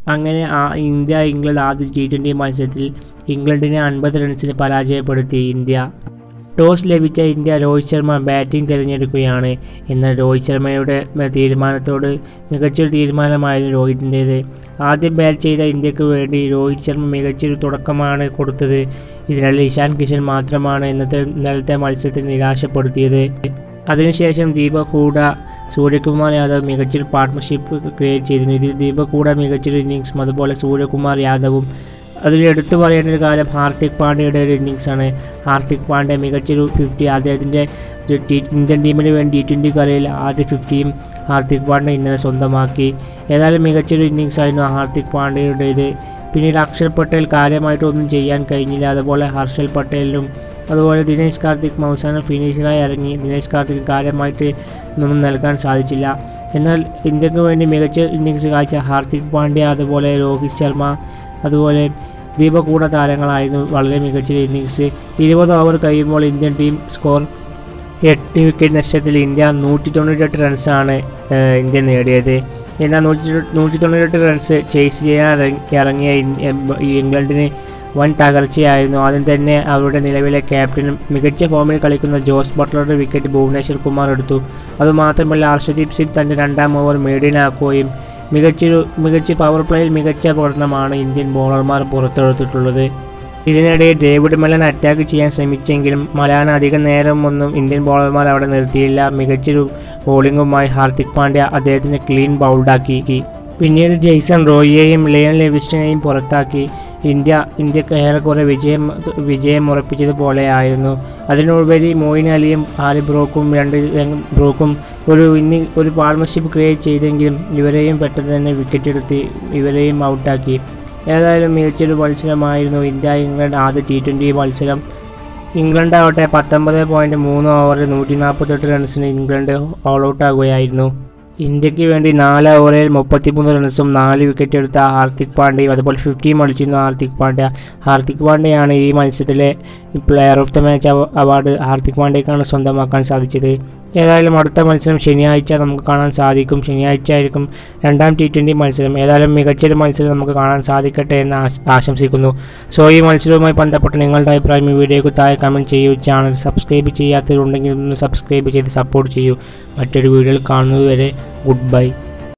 അങ്ങനെ ആ India England ആദ്യ ടി ട്വൻ്റി മത്സരത്തിൽ ഇംഗ്ലണ്ടിനെ അൻപത് റൺസിന് പരാജയപ്പെടുത്തി ഇന്ത്യ ടോസ് ലഭിച്ച ഇന്ത്യ രോഹിത് ശർമ്മ ബാറ്റിംഗ് തിരഞ്ഞെടുക്കുകയാണ് എന്നാൽ രോഹിത് ശർമ്മയുടെ തീരുമാനത്തോട് മികച്ചൊരു തീരുമാനമായിരുന്നു രോഹിത്തിൻ്റേത് ആദ്യം ബാറ്റ് ചെയ്ത ഇന്ത്യക്ക് വേണ്ടി രോഹിത് ശർമ്മ മികച്ചൊരു തുടക്കമാണ് കൊടുത്തത് ഇതിനിടെ ഇഷാൻ കിഷൻ മാത്രമാണ് ഇന്നത്തെ ഇന്നലത്തെ മത്സരത്തിൽ നിരാശപ്പെടുത്തിയത് അതിനുശേഷം ദീപക് ഹൂഡ സൂര്യകുമാർ യാദവ് മികച്ചൊരു പാർട്ട്ണർഷിപ്പ് ക്രിയേറ്റ് ചെയ്തിരുന്നു ഇതിൽ ദീപക് ഹൂഡ മികച്ചൊരു ഇന്നിങ്സും അതുപോലെ സൂര്യകുമാർ യാദവും അതിൽ എടുത്തു പറയേണ്ട ഒരു കാര്യം ഹാർദിക് പാണ്ഡ്യയുടെ ഒരു ഇന്നിങ്സാണ് ഹാർദിക് പാണ്ഡ്യ മികച്ചൊരു ഫിഫ്റ്റി അദ്ദേഹത്തിൻ്റെ ഒരു ടി ഇന്ത്യൻ ടീമിന് വേണ്ടി ടി ട്വൻ്റി കളിയിൽ ആദ്യ ഫിഫ്റ്റിയും ഹാർദിക് പാണ്ഡ്യ ഇന്നലെ സ്വന്തമാക്കി ഏതായാലും മികച്ചൊരു ഇന്നിങ്സ് ആയിരുന്നു ഹാർദിക് പാണ്ഡ്യയുടേത് പിന്നീട് അക്ഷർ പട്ടേൽ കാര്യമായിട്ടൊന്നും ചെയ്യാൻ കഴിഞ്ഞില്ല അതുപോലെ ഹർഷൽ പട്ടേലിനും അതുപോലെ ദിനേശ് കാർത്തിക് അവസാനം ഫിനിഷറായി ഇറങ്ങി ദിനേശ് കാർത്തിക് കാര്യമായിട്ട് ഒന്നും നൽകാൻ സാധിച്ചില്ല എന്നാൽ ഇന്ത്യക്ക് വേണ്ടി മികച്ച ഇന്നിങ്സ് കാഴ്ച ഹാർദിക് പാണ്ഡ്യ അതുപോലെ രോഹിത് ശർമ്മ അതുപോലെ ദീപക് കൂട താരങ്ങളായിരുന്നു വളരെ മികച്ച ഇന്നിങ്സ് ഇരുപത് ഓവർ കഴിയുമ്പോൾ ഇന്ത്യൻ ടീം സ്കോർ എട്ട് വിക്കറ്റ് നഷ്ടത്തിൽ ഇന്ത്യ നൂറ്റി തൊണ്ണൂറ്റെട്ട് റൺസാണ് ഇന്ത്യ നേടിയത് എന്നാൽ നൂറ്റി നൂറ്റി തൊണ്ണൂറ്റെട്ട് റൺസ് ചേസ് ചെയ്യാൻ ഇറങ്ങി- ഇറങ്ങിയ ഇൻ- എം- ഈ ഇംഗ്ലണ്ടിന് വൻ തകർച്ചയായിരുന്നു ആദ്യം തന്നെ അവരുടെ നിലവിലെ ക്യാപ്റ്റനും മികച്ച ഫോമിൽ കളിക്കുന്ന ജോസ് ബട്ട്ലറുടെ വിക്കറ്റ് ഭുവനേശ്വർ കുമാർ എടുത്തു അതുമാത്രമല്ല ഹർഷദീപ് സിംഗ് തൻ്റെ രണ്ടാം ഓവർ മീഡിയനാക്കുകയും മികച്ചൊരു മികച്ച പവർ പ്ലേയിൽ മികച്ച പ്രകടനമാണ് ഇന്ത്യൻ ബോളർമാർ പുറത്തെടുത്തിട്ടുള്ളത് ഇതിനിടെ ഡേവിഡ് മലൻ അറ്റാക്ക് ചെയ്യാൻ ശ്രമിച്ചെങ്കിലും മലാൻ അധികം നേരം ഒന്നും ഇന്ത്യൻ ബോളർമാർ അവിടെ നിർത്തിയില്ല മികച്ചൊരു ബോളിംഗുമായി ഹാർദിക് പാണ്ഡ്യ അദ്ദേഹത്തിന് ക്ലീൻ ബൗൾഡാക്കി പിന്നീട് ജെയ്സൺ റോയിയെയും ലിയൺ ലെവിസ്റ്റിനെയും പുറത്താക്കി ഇന്ത്യ ഇന്ത്യക്ക് ഏറെക്കുറെ വിജയം വിജയം ഉറപ്പിച്ചതുപോലെയായിരുന്നു അതിനുപരി മോയിൻ അലിയും ആലി ബ്രോക്കും രണ്ട് രംഗ് ബ്രോക്കും ഒരു ഇന്നി ഒരു പാർട്ണർഷിപ്പ് ക്രിയേറ്റ് ചെയ്തെങ്കിലും ഇവരെയും പെട്ടെന്ന് തന്നെ വിക്കറ്റ് എടുത്ത് ഇവരെയും ഔട്ടാക്കി ഏതായാലും മികച്ചൊരു മത്സരമായിരുന്നു ഇന്ത്യ ഇംഗ്ലണ്ട് ആദ്യ ടി ട്വൻ്റി മത്സരം ഇംഗ്ലണ്ട് ആവട്ടെ പത്തൊമ്പത് പോയിൻറ്റ് മൂന്ന് ഓവറിൽ നൂറ്റി നാൽപ്പത്തെട്ട് റൺസിന് ഇംഗ്ലണ്ട് ഓൾ ഔട്ട് ആകുകയായിരുന്നു ഇന്ത്യക്ക് വേണ്ടി നാല് ഓവറിൽ മുപ്പത്തിമൂന്ന് റൺസും നാല് വിക്കറ്റ് എടുത്ത ഹാർദിക് പാണ്ഡ്യയും അതുപോലെ ഫിഫ്റ്റിയും അടിച്ചിരുന്നു ഹാർദിക് പാണ്ഡ്യ ഹാർദിക് പാണ്ഡ്യയാണ് ഈ മത്സരത്തിലെ player of the match award Hardik പാണ്ഡ്യക്കാണ് സ്വന്തമാക്കാൻ സാധിച്ചത് ഏതായാലും അടുത്ത മത്സരം ശനിയാഴ്ച നമുക്ക് കാണാൻ സാധിക്കും ശനിയാഴ്ച ആയിരിക്കും രണ്ടാം ടി ട്വൻ്റി മത്സരം ഏതായാലും മികച്ചൊരു മത്സരം നമുക്ക് കാണാൻ സാധിക്കട്ടെ എന്ന് ആശ- ആശംസിക്കുന്നു സോ ഈ മത്സരവുമായി ബന്ധപ്പെട്ട് നിങ്ങളുടെ അഭിപ്രായം ഈ വീഡിയോക്ക് താഴെ കമൻറ്റ് ചെയ്യൂ ചാനൽ സബ്സ്ക്രൈബ് ചെയ്യാത്തവരുണ്ടെങ്കിൽ ഒന്ന് സബ്സ്ക്രൈബ് ചെയ്ത് സപ്പോർട്ട് ചെയ്യൂ മറ്റൊരു വീഡിയോയിൽ കാണുന്നതുവരെ ഗുഡ് ബൈ